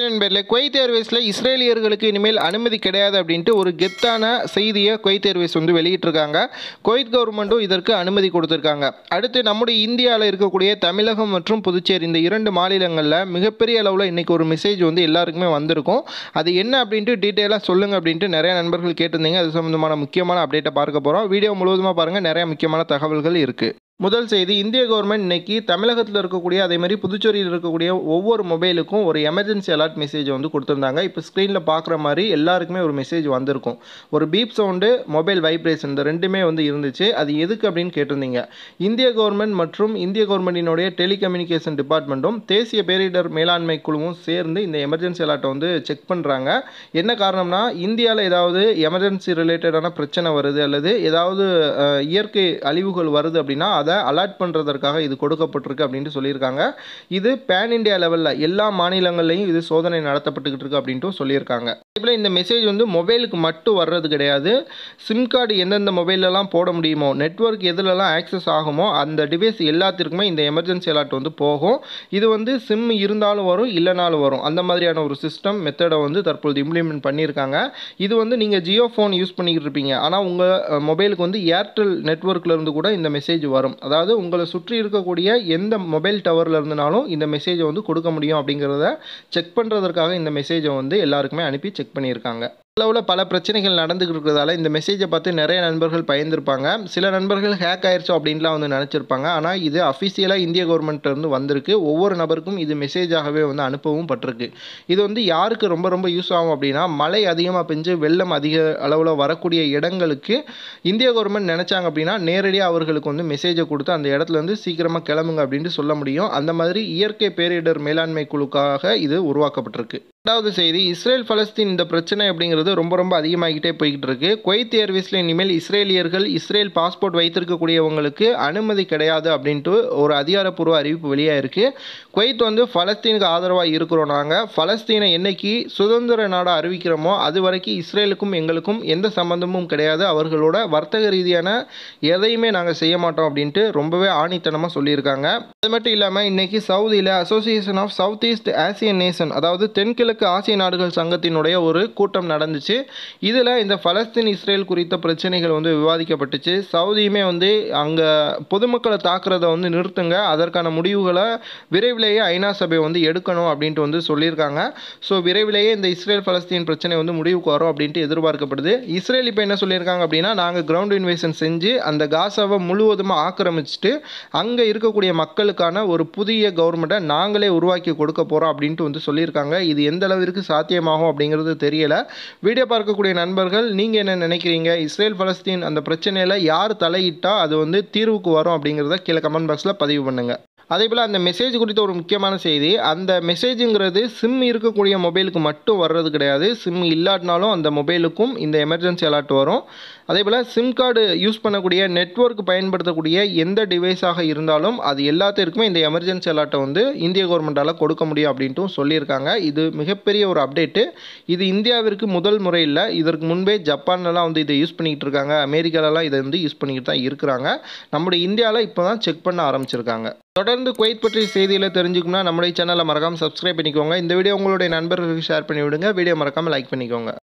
பேரில் குவைத் ஏர்வேஸில் இஸ்ரேலியர்களுக்கு இனிமேல் அனுமதி கிடையாது அப்படின்ட்டு ஒரு கெத்தான செய்தியை குவைத் ஏர்வேஸ் வந்து வெளியிட்டிருக்காங்க குவைத் கவர்மெண்ட்டும் இதற்கு அனுமதி கொடுத்துருக்காங்க அடுத்து நம்முடைய இந்தியாவில் இருக்கக்கூடிய தமிழகம் மற்றும் புதுச்சேரி இந்த இரண்டு மாநிலங்களில் மிகப்பெரிய அளவில் இன்றைக்கி ஒரு மெசேஜ் வந்து எல்லாருக்குமே வந்திருக்கும் அது என்ன அப்படின்ட்டு டீட்டெயிலாக சொல்லுங்கள் அப்படின்ட்டு நிறைய நண்பர்கள் கேட்டிருந்தீங்க அது சம்மந்தமான முக்கியமான அப்டேட்டை பார்க்க போகிறோம் வீடியோ முழுவதுமாக பாருங்கள் நிறைய முக்கியமான தகவல்கள் இருக்குது முதல் செய்தி இந்திய கவர்மெண்ட் இன்னைக்கு தமிழகத்தில் இருக்கக்கூடிய அதே மாதிரி புதுச்சேரியில் இருக்கக்கூடிய ஒவ்வொரு மொபைலுக்கும் ஒரு எமர்ஜென்சி அலர்ட் மெசேஜ் வந்து கொடுத்துருந்தாங்க இப்போ ஸ்க்ரீனில் பார்க்குற மாதிரி எல்லாருக்குமே ஒரு மெசேஜ் வந்திருக்கும் ஒரு பீப் சவுண்டு மொபைல் வைப்ரேஷன் இந்த ரெண்டுமே வந்து இருந்துச்சு அது எதுக்கு அப்படின்னு கேட்டிருந்தீங்க இந்திய கவர்மெண்ட் மற்றும் இந்திய கவர்மெண்டினுடைய டெலிகம்யூனிகேஷன் டிபார்ட்மெண்ட்டும் தேசிய பேரிடர் மேலாண்மை குழுவும் சேர்ந்து இந்த எமர்ஜென்சி அலர்ட்டை வந்து செக் பண்ணுறாங்க என்ன காரணம்னா இந்தியாவில் ஏதாவது எமர்ஜென்சி ரிலேட்டடான பிரச்சனை வருது அல்லது ஏதாவது அஹ், இயற்கை அழிவுகள் வருது அப்படின்னா அதை அலர்ட் பண்ணுறதற்காக இது கொடுக்கப்பட்டிருக்கு அப்படின்ட்டு சொல்லியிருக்காங்க இது பேன் இந்தியா லெவலில் எல்லா மாநிலங்கள்லையும் இது சோதனை நடத்தப்பட்டுக்கிட்டு இருக்கு அப்படின்ட்டு சொல்லியிருக்காங்க இதேபோல் இந்த மெசேஜ் வந்து மொபைலுக்கு மட்டும் வர்றது கிடையாது சிம் கார்டு எந்தெந்த மொபைல்லலாம் போட முடியுமோ நெட்வொர்க் எதுலலாம் ஆக்சஸ் ஆகுமோ அந்த டிவைஸ் எல்லாத்திற்குமே இந்த எமர்ஜென்சி அலர்ட் வந்து போகும் இது வந்து சிம் இருந்தாலும் வரும் இல்லைனாலும் வரும் அந்த மாதிரியான ஒரு சிஸ்டம் மெத்தடை வந்து தற்பொழுது இம்ப்ளிமெண்ட் பண்ணியிருக்காங்க இது வந்து நீங்கள் ஜியோ ஃபோன் யூஸ் பண்ணிக்கிட்டு இருப்பீங்க ஆனால் உங்கள் மொபைலுக்கு வந்து ஏர்டெல் நெட்ஒர்க்கில் இருந்து கூட இந்த மெசேஜ் வரும் அதாவது உங்களை சுற்றி இருக்கக்கூடிய எந்த மொபைல் டவரில் இருந்தனாலும் இந்த மெசேஜை வந்து கொடுக்க முடியும் அப்படிங்கிறத செக் பண்ணுறதற்காக இந்த மெசேஜை வந்து எல்லாருக்குமே அனுப்பி செக் பண்ணியிருக்காங்க அளவில் பல பிரச்சனைகள் நடந்துக்கிட்டு இருக்கிறதால இந்த மெசேஜை பார்த்து நிறைய நண்பர்கள் பயந்துருப்பாங்க சில நண்பர்கள் ஹேக் ஆயிடுச்சோ அப்படின்லாம் வந்து நினச்சிருப்பாங்க ஆனால் இது அஃபிஷியலாக இந்திய கவர்மெண்ட்ல இருந்து வந்திருக்கு ஒவ்வொரு நபருக்கும் இது மெசேஜாகவே வந்து அனுப்பவும் பட்டிருக்கு இது வந்து யாருக்கு ரொம்ப ரொம்ப யூஸ் ஆகும் அப்படின்னா மழை அதிகமாக பெஞ்சு வெள்ளம் அதிக அளவில் வரக்கூடிய இடங்களுக்கு இந்திய கவர்மெண்ட் நினச்சாங்க அப்படின்னா நேரடியாக அவர்களுக்கு வந்து மெசேஜை கொடுத்து அந்த இடத்துல இருந்து சீக்கிரமாக கிளம்புங்க அப்படின்ட்டு சொல்ல முடியும் அந்த மாதிரி இயற்கை பேரிடர் மேலாண்மை குழுக்காக இது உருவாக்கப்பட்டிருக்கு ரெண்டாவது செய்தி இஸ்ரேல் பலஸ்தீன் இந்த பிரச்சனை அப்படிங்கிறது ரொம்ப ரொம்ப அதிகமாகிட்டே போய்கிட்டு இருக்கு குவைத் ஏர்வேஸில் இனிமேல் இஸ்ரேலியர்கள் இஸ்ரேல் பாஸ்போர்ட் வைத்திருக்கக்கூடியவங்களுக்கு அனுமதி கிடையாது அப்படின்ட்டு ஒரு அதிகாரப்பூர்வ அறிவிப்பு வெளியாயிருக்கு குவைத் வந்து பலஸ்தீனுக்கு ஆதரவாக இருக்கிறோம் நாங்கள் பலஸ்தீனை என்னைக்கு சுதந்திர நாடாக அறிவிக்கிறோமோ அது வரைக்கும் இஸ்ரேலுக்கும் எங்களுக்கும் எந்த சம்பந்தமும் கிடையாது அவர்களோட வர்த்தக ரீதியான எதையுமே நாங்கள் செய்ய மாட்டோம் அப்படின்ட்டு ரொம்பவே ஆணித்தனமாக சொல்லியிருக்காங்க அது மட்டும் இல்லாமல் இன்னைக்கு சவுதியில் association of south east Asian nation அதாவது தென்கிழக்கு ஆசிய நாடுகள் சங்கத்தினுடைய ஒரு கூட்டம் நடந்துச்சு இதில் இந்த பலஸ்தீன் இஸ்ரேல் குறித்த பிரச்சனைகள் வந்து விவாதிக்கப்பட்டுச்சு சவுதியுமே வந்து அங்கே பொதுமக்களை தாக்குறதை வந்து நிறுத்துங்க அதற்கான முடிவுகளை விரைவிலேயே ஐநா சபை வந்து எடுக்கணும் அப்படின்ட்டு வந்து சொல்லியிருக்காங்க ஸோ விரைவிலேயே இந்த இஸ்ரேல் பலஸ்தீன் பிரச்சனை வந்து முடிவுக்கு வரும் அப்படின்ட்டு எதிர்பார்க்கப்படுது இஸ்ரேல் இப்போ என்ன சொல்லியிருக்காங்க அப்படின்னா நாங்கள் கிரவுண்ட் இன்வேஷன் செஞ்சு அந்த காசாவை முழுவதுமாக ஆக்கிரமிச்சுட்டு அங்கே இருக்கக்கூடிய மக்களுக்கான ஒரு புதிய கவர்மெண்ட்டை நாங்களே உருவாக்கி கொடுக்க போகிறோம் அப்படின்ட்டு வந்து சொல்லியிருக்காங்க இது எந்த அளவிற்கு சாத்தியமாகும் அப்படிங்கிறது தெரியல வீடியோ பார்க்கக்கூடிய நண்பர்கள் நீங்கள் என்ன நினைக்கிறீங்க இஸ்ரேல் பலஸ்தீன் அந்த பிரச்சனையில் யார் தலையிட்டா அது வந்து தீர்வுக்கு வரும் அப்படிங்கிறத கீழே கமெண்ட் பாக்ஸில் பதிவு பண்ணுங்கள் அதே போல் அந்த மெசேஜ் குறித்த ஒரு முக்கியமான செய்தி அந்த மெசேஜுங்கிறது சிம் இருக்கக்கூடிய மொபைலுக்கு மட்டும் வர்றது கிடையாது சிம் இல்லாட்டினாலும் அந்த மொபைலுக்கும் இந்த எமர்ஜென்சி அலர்ட் வரும் அதே போல் சிம் கார்டு யூஸ் பண்ணக்கூடிய நெட்வொர்க் பயன்படுத்தக்கூடிய எந்த டிவைஸாக இருந்தாலும் அது எல்லாத்திற்குமே இந்த எமர்ஜென்சி அலர்ட்டை வந்து இந்திய கவர்மெண்ட்டால் கொடுக்க முடியும் அப்படின்ட்டும் சொல்லியிருக்காங்க இது மிகப்பெரிய ஒரு அப்டேட்டு இது இந்தியாவிற்கு முதல் முறை இல்லை இதற்கு முன்பே ஜப்பான்லலாம் வந்து இதை யூஸ் பண்ணிக்கிட்டு இருக்காங்க அமெரிக்காலலாம் இதை வந்து யூஸ் பண்ணிக்கிட்டு தான் இருக்கிறாங்க நம்முடைய இந்தியாவில் இப்போ தான் செக் பண்ண ஆரம்பிச்சிருக்காங்க தொடர்ந்து குவைத் பற்றிய செய்திகளை தெரிஞ்சுக்கணும்னா நம்முடைய சேனலை மறக்காமல் சப்ஸ்கிரைப் பண்ணிக்கோங்க இந்த வீடியோ உங்களுடைய நண்பர்களுக்கு ஷேர் பண்ணி விடுங்க வீடியோ மறக்காமல் லைக் பண்ணிக்கோங்க